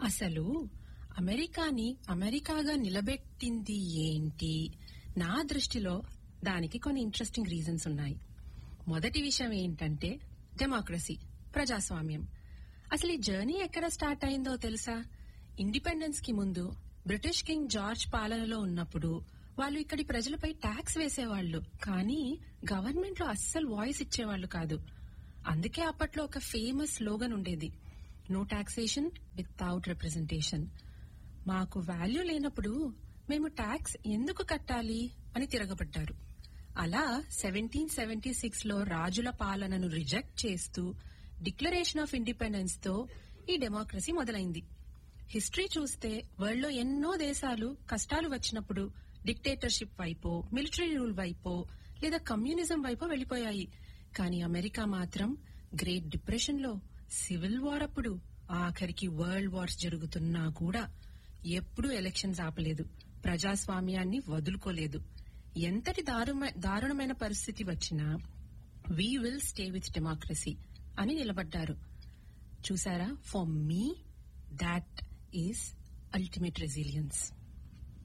అసలు అమెరికాని అమెరికాగా నిలబెట్టింది ఏంటి నా దృష్టిలో దానికి కొన్ని ఇంట్రెస్టింగ్ రీజన్స్ ఉన్నాయి మొదటి విషయం ఏంటంటే డెమోక్రసీ ప్రజాస్వామ్యం అసలు ఈ జర్నీ ఎక్కడ స్టార్ట్ అయిందో తెలుసా ఇండిపెండెన్స్ కి ముందు బ్రిటిష్ కింగ్ జార్జ్ పాలనలో ఉన్నప్పుడు వాళ్ళు ఇక్కడి ప్రజలపై ట్యాక్స్ వేసేవాళ్లు కానీ గవర్నమెంట్ లో అస్సలు వాయిస్ ఇచ్చేవాళ్లు కాదు అందుకే అప్పట్లో ఒక ఫేమస్ స్లోగన్ ఉండేది నో టాక్సేషన్ వితౌట్ రిప్రజెంటేషన్ మాకు వాల్యూ లేనప్పుడు మేము ట్యాక్స్ ఎందుకు కట్టాలి అని తిరగబడ్డారు అలా సెవెంటీన్ సెవెంటీ సిక్స్ లో రాజుల పాలనను రిజెక్ట్ చేస్తూ డిక్లరేషన్ ఆఫ్ ఇండిపెండెన్స్ తో ఈ డెమోక్రసీ మొదలైంది హిస్టరీ చూస్తే వరల్డ్ లో ఎన్నో దేశాలు కష్టాలు వచ్చినప్పుడు డిక్టేటర్షిప్ వైపో మిలిటరీ రూల్ వైపో లేదా కమ్యూనిజం వైపో వెళ్లిపోయాయి కానీ అమెరికా మాత్రం గ్రేట్ డిప్రెషన్ లో సివిల్ వార్ అప్పుడు ఆఖరికి వరల్డ్ వార్స్ జరుగుతున్నా కూడా ఎప్పుడూ ఎలక్షన్స్ ఆపలేదు ప్రజాస్వామ్యాన్ని వదులుకోలేదు ఎంతటి దారుణ- దారుణమైన పరిస్థితి వచ్చినా we will stay with democracy అని నిలబడ్డారు చూసారా for me that is ultimate resilience